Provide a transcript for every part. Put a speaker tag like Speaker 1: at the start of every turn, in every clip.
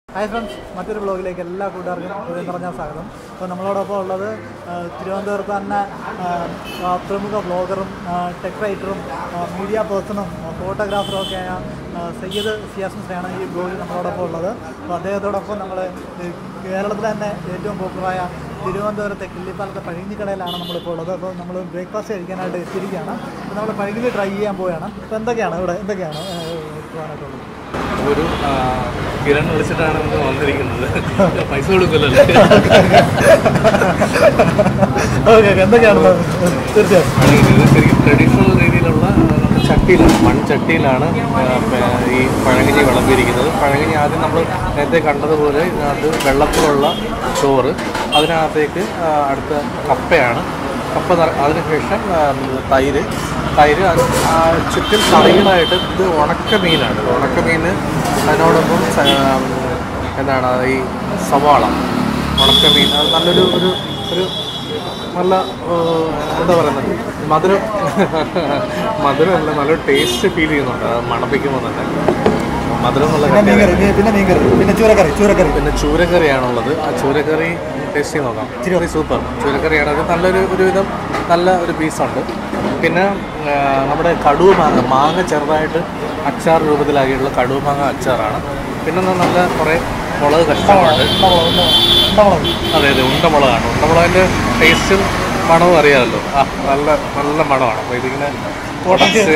Speaker 1: Hi friends മറ്റൊരു ബ്ലോഗിലേക്ക് എല്ലാ കൂട്ടുകാർക്കും ഹൃദയം പറഞ്ഞ സ്വാഗതം അപ്പോൾ നമ്മളോടൊപ്പം ഉള്ളത് ആ, തിരുവനന്തപുരത്ത് തന്നെ ആ, ആ, പ്രമുഖ ബ്ലോഗറും ടെക് റൈറ്ററും മീഡിയ പേഴ്സണും ഫോട്ടോഗ്രാഫറും ഒക്കെ ആയ ആ, സയ്യിദ് സിയാസ്മിനെയാണ് ഈ ബ്ലോഗിൽ നമ്മളോടൊപ്പം ഉള്ളത് അപ്പോൾ അദ്ദേഹത്തോടൊപ്പം നമ്മൾ കേരളത്തിൽ തന്നെ ഏറ്റവും പോപ്പുലറായ തിരുവനന്തപുരത്തെ കിള്ളിപ്പാലത്തെ പഴഞ്ഞിക്കടയിലാണ് നമ്മളിപ്പോൾ ഉള്ളത് അപ്പോൾ നമ്മൾ ബ്രേക്ക്ഫാസ്റ്റ് കഴിക്കാനായിട്ട് എത്തിയിരിക്കുകയാണ് അപ്പോൾ നമ്മൾ പഴഞ്ഞി ട്രൈ ചെയ്യാൻ പോവുകയാണ് അപ്പോൾ എന്തൊക്കെയാണ് ഇവിടെ എന്തൊക്കെയാണ് ആ, പോകാനായിട്ടുള്ളത്
Speaker 2: ഒരു ആ, കിരൺ വിളിച്ചിട്ടാണ് ഇന്ന് വന്നിരിക്കുന്നത് പൈസ കൊടുക്കില്ലല്ലോ
Speaker 1: ഓക്കെ എന്തൊക്കെയാണ് തീർച്ചയായും
Speaker 2: ഇത് ശരിക്കും ട്രഡീഷണൽ രീതിയിലുള്ള ആ, നമ്മുടെ ചട്ടിയിലാണ് മൺചട്ടിയിലാണ് ആ, പ- ഈ പഴങ്കഞ്ഞി വിളമ്പിയിരിക്കുന്നത് പഴങ്കഞ്ഞി ആദ്യം നമ്മൾ നേരത്തെ കണ്ടതുപോലെ ഇതിനകത്ത് വെള്ളത്തിലുള്ള ചോറ് അതിനകത്തേക്ക് ആ, അടുത്ത കപ്പയാണ് കപ്പ നിറ- അതിനുശേഷം ആ, തൈര് തൈര് അത് ആ ചുറ്റും കറികളായിട്ട് ഇത് ഉണക്ക മീനാണ് ഉണക്ക മീൻ അതിനോടൊപ്പം സ- എന്താണ് ഈ സവാള ഉണക്ക മീൻ അത് നല്ലൊരു ഒരു ഒരു നല്ല ഏഹ്, എന്താ പറയുന്നത് മധുരം മധുരമല്ല നല്ലൊരു ടേസ്റ്റ് ഫീൽ ചെയ്യുന്നുണ്ട് അത് മണപ്പിക്കുമ്പോൾ തന്നെ മധുരം എന്നുള്ള
Speaker 1: പിന്നെ മീൻകറി പിന്നെ- പിന്നെ മീൻകറി പിന്നെ ചൂരക്കറി ചൂരക്കറി
Speaker 2: പിന്നെ ചൂരക്കറിയാണുള്ളത് ആ ചൂരക്കറി ടേസ്റ്റ് ചെയ്ത് നോക്കാം ചൂരക്കറി സൂപ്പർ ചൂരക്കറിയാണ് അത് നല്ലൊരു ഒരുവിധം നല്ല ഒരു പീസുണ്ട് പിന്നെ ആ, നമ്മുടെ കടുവ മാങ്ങ മാങ്ങ ചെറുതായിട്ട് അച്ചാർ രൂപത്തിലാക്കിയിട്ടുള്ള കടുവ മാങ്ങ അച്ചാറാണ് പിന്നെ ഒന്ന് നല്ല കുറേ മുളക് കഷ്ണമുണ്ട്
Speaker 1: ഉണ്ടമുളക്
Speaker 2: അതെ അതെ ഉണ്ടമുളകാണ് ഉണ്ടമുളകിൻ്റെ ടേസ്റ്റും മണവും അറിയാമല്ലോ ആ നല്ല നല്ല മണമാണ് അപ്പോൾ ഇതിങ്ങനെ ഉടച്ച്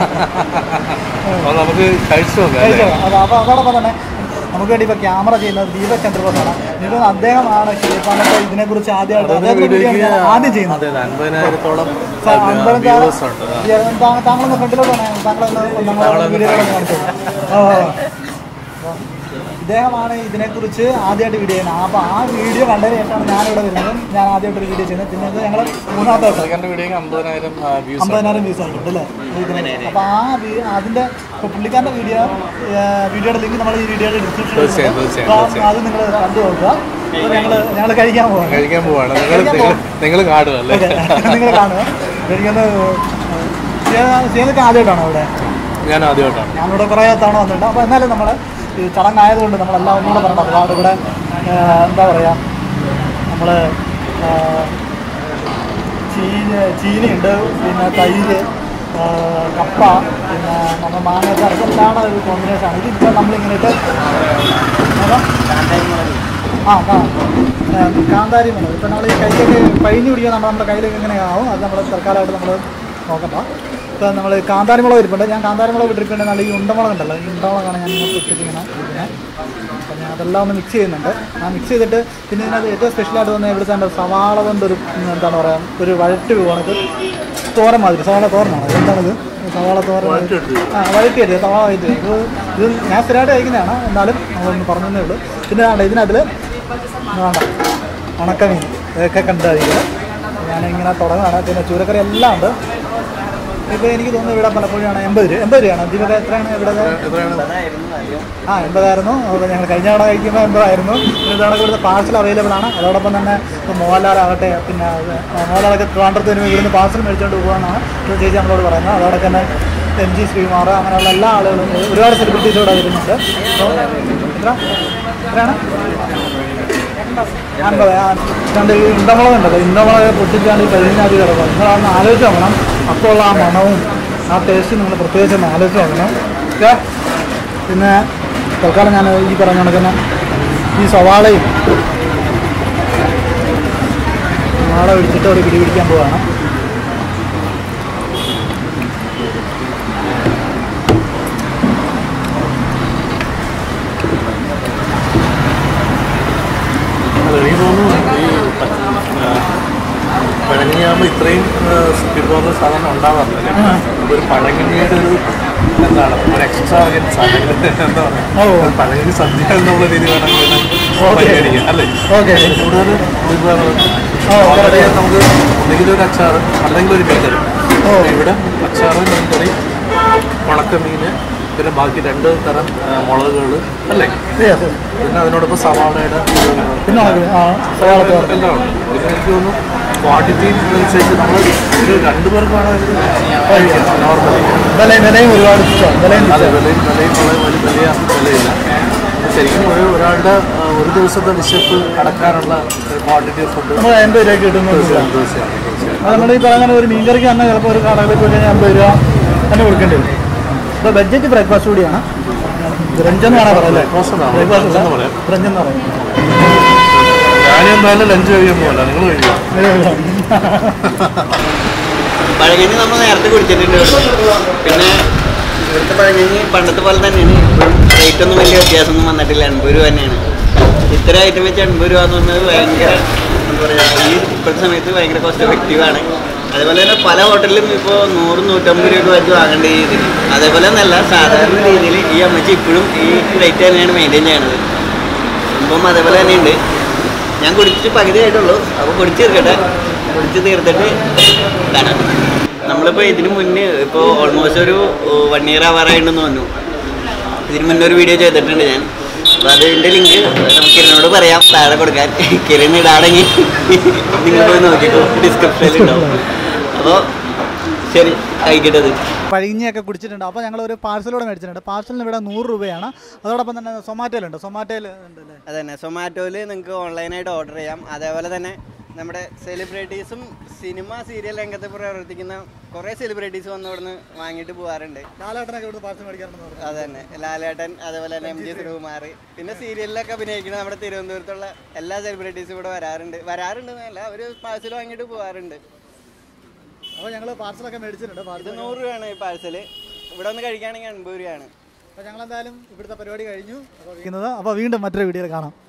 Speaker 2: അപ്പോൾ നമുക്ക് കഴിച്ചു നോക്കാം അല്ലേ
Speaker 1: കഴിച്ചോ? അത് അപ്പോൾ അതോടൊപ്പം തന്നെ നമുക്ക് വേണ്ടി ഇപ്പോൾ ക്യാമറ ചെയ്യുന്നത് ദീപക് ചന്ദ്രബോസാണ് എനിക്ക് അദ്ദേഹമാണ് ശില്പാനത്തെ ഇതിനെക്കുറിച്ച് ആദ്യമായിട്ട് അദ്ദേഹത്തിന്റെ വീഡിയോ ആണ് ആദ്യം ചെയ്യുന്നത്
Speaker 2: അതെ അതെ അൻപതിനായിരത്തോളം
Speaker 1: അമ്പലം
Speaker 2: വ്യൂവേഴ്സ് ഉണ്ട് ആ.
Speaker 1: താങ്കളൊന്ന് ഫ്രണ്ടിലോട്ട് വന്നേ താങ്കളൊന്ന് നമ്മളെ വീഡിയോയിലൊന്ന് കാണിച്ചു ഓ അപ്പം ഇദ്ദേഹമാണ് ഇതിനെക്കുറിച്ച് ആദ്യമായിട്ട് വീഡിയോ ചെയ്യുന്നത് അപ്പോൾ ആ വീഡിയോ കണ്ടതിന് ശേഷമാണ് ഞാനിവിടെ വരുന്നത് ഞാൻ ആദ്യമായിട്ട് ഒരു വീഡിയോ ചെയ്യുന്നത് പിന്നെ ഇത് ഞങ്ങൾ മൂന്നാമത്തെ വട്ടം
Speaker 2: പുള്ളിക്കാരൻ്റെ വീഡിയോക്ക് അമ്പതിനായിരം വ്യൂസ്
Speaker 1: അമ്പതിനായിരം വ്യൂസ് ആയിട്ടുണ്ട് അല്ലേ അപ്പോൾ ആ വീ- അതിൻ്റെ ഇപ്പോൾ പുള്ളിക്കാരൻ്റെ വീഡിയോ വീഡിയോയുടെ ലിങ്ക് നമ്മൾ ഈ വീഡിയോയുടെ ഡിസ്ക്രിപ്ഷനിൽ
Speaker 2: തീർച്ചയായും, തീർച്ചയായും,
Speaker 1: അപ്പോൾ അത് നിങ്ങൾ കണ്ടു നോക്കുക അപ്പോൾ ഞങ്ങൾ ഞങ്ങൾ കഴിക്കാൻ പോകാം
Speaker 2: കഴിക്കാൻ പോവാണ് നിങ്ങൾ നിങ്ങൾ നിങ്ങൾ കാണുക അല്ലേ
Speaker 1: നിങ്ങൾ കാണുക എനിക്കൊന്ന് ചെയ്യുന്നതൊക്കെ ആദ്യമായിട്ടാണോ അവിടെ
Speaker 2: ഞാൻ ആദ്യമായിട്ടാണ്
Speaker 1: ഞാനിവിടെ കുറേ തവണ വന്നിട്ടുണ്ട് അപ്പോൾ എന്നാലും നമ്മൾ ഈ ചടങ്ങായതുകൊണ്ട് നമ്മളെല്ലാം ഒന്നുകൂടെ പറയണം ഒരുപാട് ഇവിടെ ആ, എന്താ പറയുക നമ്മൾ ചീനി ചീനിയുണ്ട് പിന്നെ തൈര് ആ, കപ്പ പിന്നെ നമ്മൾ മാങ്ങ ഇതെല്ലാം ഒരു കോമ്പിനേഷനാണ് ഇതിപ്പോൾ നമ്മളിങ്ങനെ ഇട്ട് ഏതാ? ആ ആ ആ, കാന്താരി മുളക് ഇപ്പം നമ്മൾ ഈ കൈക്കൊക്കെ പഴിഞ്ഞു പിടിക്കാൻ നമ്മൾ നമ്മുടെ കയ്യിലേക്ക് ഇങ്ങനെ ആവും അത് നമ്മൾ തൽക്കാലമായിട്ട് നമ്മൾ നോക്കണ്ട ഇപ്പം നമ്മൾ കാന്താരി മുളക് ഇരിപ്പുണ്ട് ഞാൻ കാന്താരി മുളക് ഇട്ടിട്ടുണ്ട് നല്ല ഈ ഉണ്ടമുളക് ഉണ്ടല്ലോ ഈ ഉണ്ടമുളകാണ് ഞാൻ ഇങ്ങോട്ട് ഇട്ടിട്ട് ഇങ്ങനെ ഇരിക്കുന്നത് അപ്പം ഞാൻ അതെല്ലാം ഒന്ന് മിക്സ് ചെയ്യുന്നുണ്ട് ആ മിക്സ് ചെയ്തിട്ട് പിന്നെ ഇതിനകത്ത് ഏറ്റവും സ്പെഷ്യലായിട്ട് വന്ന ഇവിടുത്തെ എൻ്റെ സവാള കൊണ്ടൊരു ഉം, എന്താണ് പറയുക ഒരു വഴറ്റ് പോകണത് തോരൻ മാതിരി സവാള തോരനാണ് എന്താണിത് സവാള തോരൻ ആ വഴറ്റിയത് സവാള വഴറ്റി ഇത് ഇത് ഞാൻ സ്ഥിരമായിട്ട് കഴിക്കുന്നതാണ് എന്നാലും നമ്മളൊന്ന് പറഞ്ഞതേ ഉള്ളൂ പിന്നെ വേണ്ട ഇതിനകത്തിൽ വേണ്ട ഉണക്കമീൻ ഇതൊക്കെ കണ്ടായിരിക്കും ഞാനിങ്ങനെ തുടങ്ങുകയാണ് പിന്നെ ചൂരക്കറി എല്ലാം ഉണ്ട് ഇപ്പോൾ എനിക്ക് തോന്നുന്നു ഇവിടെ പലപ്പോഴാണ് എൺപത് രൂപ എൺപത് രൂപയാണ് ദീപക എത്രയാണ് ഇവിടെ
Speaker 2: എത്രയാണ്
Speaker 1: ആ എൺപതായിരുന്നു അപ്പോൾ ഞങ്ങൾ കഴിഞ്ഞ തവണ കഴിക്കുമ്പോൾ എൺപതായിരുന്നു പിന്നെ ഇതവണ ഇവിടുത്തെ പാഴ്സൽ അവൈലബിൾ ആണ് അതോടൊപ്പം തന്നെ ഇപ്പോൾ മോഹൻലാലാകട്ടെ പിന്നെ ആ, മോഹൻലാലൊക്കെ ട്രിവാൻഡ്രത്ത് വരുമ്പോൾ ഇവിടുന്ന് പാഴ്സൽ മേടിച്ചുകൊണ്ട് പോകുകയെന്നാണ് ഒരു ചേച്ചി നമ്മളോട് പറയുന്നത് അതോടെ തന്നെ എം ജി ശ്രീകുമാർ അങ്ങനെയുള്ള എല്ലാ ആളുകളും ഒരുപാട് സെലിബ്രിറ്റീസ് ഇവിടെ വരുന്നുണ്ട് അപ്പോൾ എത്ര എത്രയാണ് അൻപത് ആ രണ്ട് ഈ ഇണ്ടമുളക് ഉണ്ടല്ലോ ഇണ്ടമുളക് പൊട്ടിച്ചാണ്ട് ഈ കഴിഞ്ഞാൽ കിടക്കും നിങ്ങളതൊന്ന് ആലോചിച്ച് നോക്കണം അപ്പോൾ ഉള്ള ആ മണവും ആ ടേസ്റ്റ് നിങ്ങൾ പ്രത്യേകിച്ച് ഒന്ന് ആലോചിച്ച് നോക്കണം ഓക്കെ പിന്നെ തൽക്കാലം ഞാൻ ഈ പറഞ്ഞ കണക്കുന്ന ഈ സവാളയും സവാള പിടിച്ചിട്ട് ഒരു പിടി പിടിക്കാൻ പോവാണ്
Speaker 2: അല്ല, എനിക്ക് തോന്നുന്നു ഈ പഴങ്ങിയാകുമ്പോൾ ഇത്രയും എനിക്ക് തോന്നുന്നു സാധാരണ ഉണ്ടാവാറില്ല അപ്പോൾ ഒരു പഴങ്ങിയുടെ ഒരു എന്താണ് ഒരു എക്സ്ട്രാ സാധനങ്ങൾ എന്താ
Speaker 1: ഓ.
Speaker 2: പറയുക പഴങ്ങി സദ്യ എന്നുള്ള രീതി വേണമെങ്കിൽ
Speaker 1: ഓക്കേ.
Speaker 2: പരിഗണിക്കാം അല്ലേ
Speaker 1: ഓക്കെ
Speaker 2: കൂടുതൽ വിഭവങ്ങൾ
Speaker 1: ഓ,
Speaker 2: ഓൾറെഡി നമുക്ക് ഒന്നുകിൽ ഒരു അച്ചാർ അല്ലെങ്കിൽ ഒരു മീൻകറി
Speaker 1: ഓ.
Speaker 2: ഇവിടെ അച്ചാറ് മീൻകറി ഉണക്കമീൻ പിന്നെ ബാക്കി രണ്ട് തരം മുളകുകൾ അല്ലേ പിന്നെ അതിനോടൊപ്പം സവാളയുടെ
Speaker 1: പിന്നെ ഉണക്ക് ആ സവാള തോരൻ
Speaker 2: എല്ലാം ഉണ്ട് പിന്നെ എനിക്ക് തോന്നുന്നു ക്വാണ്ടിറ്റി അനുസരിച്ച് നമ്മൾ ഒരു രണ്ടു പേർക്കാണ് നോർമലി
Speaker 1: വിലയും വിലയും ഒരുപാട് ഇഷ്ടമാണ് വിലയും
Speaker 2: അതെ വിലയും വിലയും വളരെ വലിയ വലിയ വിലയില്ല ശരിക്കും ഒരു ഒരാളുടെ ആ, ഒരു ദിവസത്തെ വിശപ്പ് അടക്കാനുള്ള ക്വാണ്ടിറ്റി ഓഫ് ഫുഡ്
Speaker 1: നമ്മൾ എൺപത് രൂപയ്ക്ക് കിട്ടുന്നു
Speaker 2: തീർച്ചയായും തീർച്ചയായും തീർച്ചയായും
Speaker 1: അത് നമ്മൾ ഈ പറയുന്ന ഒരു മീൻകറിക്ക് തന്നെ ചിലപ്പോൾ ഒരു കടകളിൽ പോയി കഴിഞ്ഞാൽ അമ്പത് രൂപ തന്നെ കൊടുക്കേണ്ടി വരും അപ്പോൾ ബഡ്ജറ്റ് ബ്രേക്ക്ഫാസ്റ്റ് കൂടിയാണ് ബ്രഞ്ച് എന്ന് വേണം പറയാം അല്ലേ
Speaker 2: Breakfast എന്നാണ്.
Speaker 1: ബ്രേക്ക്ഫാസ്റ്റ്
Speaker 2: Brunch എന്ന് പറയാം.
Speaker 1: ബ്രഞ്ച് എന്ന് പറയും
Speaker 2: ഞാനെന്തായാലും ലഞ്ച് കഴിയുമ്പോൾ നിങ്ങൾ കഴിക്കും
Speaker 3: പഴങ്കഞ്ഞി നമ്മൾ നേരത്തെ കുടിച്ചിട്ടുണ്ട് പിന്നെ ഇവിടുത്തെ പഴങ്കഞ്ഞി പണ്ടത്തെ പോലെ തന്നെയാണ് റേറ്റ് ഒന്നും വലിയ വ്യത്യാസമൊന്നും വന്നിട്ടില്ല എൺപത് രൂപ തന്നെയാണ് ഇത്ര ഐറ്റം വെച്ച് എൺപത് രൂപ എന്ന് പറഞ്ഞത് ഭയങ്കര എന്താ പറയുക ഈ ഇപ്പോഴത്തെ സമയത്ത് ഭയങ്കര കോസ്റ്റ് എഫക്റ്റീവാണ് അതേപോലെ തന്നെ പല ഹോട്ടലിലും ഇപ്പോൾ നൂറ് നൂറ്റമ്പത് രൂപ വെച്ച് വാങ്ങേണ്ട ഈ ഇതിന് അതേപോലെ ഒന്നല്ല സാധാരണ രീതിയിൽ ഈ അമ്മച്ചി ഇപ്പോഴും ഈ റേറ്റ് തന്നെയാണ് മെയിൻറ്റെയിൻ ചെയ്യണത് ഇപ്പം അതേപോലെ തന്നെയുണ്ട് ഞാൻ കുടിച്ച് പകുതി ആയിട്ടുള്ളൂ അപ്പോൾ കുടിച്ച് തീർക്കട്ടെ കുടിച്ച് തീർത്തിട്ട് കാണാം നമ്മളിപ്പോൾ ഇതിന് മുന്നേ ഇപ്പോൾ ഓൾമോസ്റ്റ് ഒരു വൺ ഇയർ ആവാറായിട്ടുണ്ടെന്ന് തോന്നുന്നു ഇതിന് മുന്നേ ഒരു വീഡിയോ ചെയ്തിട്ടുണ്ട് ഞാൻ അപ്പോൾ അതിൻ്റെ ലിങ്ക് നമുക്ക് കിരണിനോട് പറയാം താഴെ കൊടുക്കാൻ കിരൺ ഇടാണെങ്കിൽ നിങ്ങൾ പോയി നോക്കിക്കോ ഡിസ്ക്രിപ്ഷനിൽ ഉണ്ടാവും അപ്പോൾ ശരി കഴിക്കട്ടെ അത്
Speaker 1: പഴകിഞ്ഞൊക്കെ കുടിച്ചിട്ടുണ്ട് അപ്പോൾ ഞങ്ങൾ ഒരു പാഴ്സലൂടെ മേടിച്ചിട്ടുണ്ട് പാഴ്സലിന് ഇവിടെ നൂറ് രൂപയാണ് അതോടൊപ്പം തന്നെ സൊമാറ്റോയിലുണ്ട് സൊമാറ്റോയിൽ ഉണ്ടല്ലേ
Speaker 3: അതന്നെ സൊമാറ്റോയിൽ നിങ്ങൾക്ക് ഓൺലൈനായിട്ട് ഓർഡർ ചെയ്യാം അതേപോലെ തന്നെ നമ്മുടെ സെലിബ്രിറ്റീസും സിനിമ സീരിയൽ രംഗത്ത് പ്രവർത്തിക്കുന്ന കുറേ സെലിബ്രിറ്റീസ് വന്ന് ഇവിടുന്ന് വാങ്ങിയിട്ട് പോകാറുണ്ട്
Speaker 1: ലാലേട്ടനൊക്കെ ഇവിടെ പാഴ്സൽ മേടിക്കാറുണ്ടെന്ന് പറഞ്ഞു
Speaker 3: അത് തന്നെ ലാലേട്ടൻ അതേപോലെ തന്നെ എം ജി ശ്രീകുമാർ പിന്നെ സീരിയലിലൊക്കെ അഭിനയിക്കുന്ന നമ്മുടെ തിരുവനന്തപുരത്തുള്ള എല്ലാ സെലിബ്രിറ്റീസും ഇവിടെ വരാറുണ്ട് വരാറുണ്ട് എന്നല്ല അവർ പാഴ്സൽ വാങ്ങിയിട്ട് പോകാറുണ്ട്
Speaker 1: അപ്പോൾ ഞങ്ങൾ പാഴ്സലൊക്കെ മേടിച്ചിട്ടുണ്ട്
Speaker 3: ഇത്
Speaker 1: പാഴ്സൽ
Speaker 3: നൂറ് രൂപയാണ് ഈ പാഴ്സൽ ഇവിടെ ഒന്ന് കഴിക്കുകയാണെങ്കിൽ എൺപത് രൂപയാണ്
Speaker 1: അപ്പോൾ ഞങ്ങളെന്തായാലും ഇവിടുത്തെ പരിപാടി കഴിഞ്ഞു അപ്പോൾ വീണ്ടും മറ്റൊരു വീഡിയോയിൽ കാണാം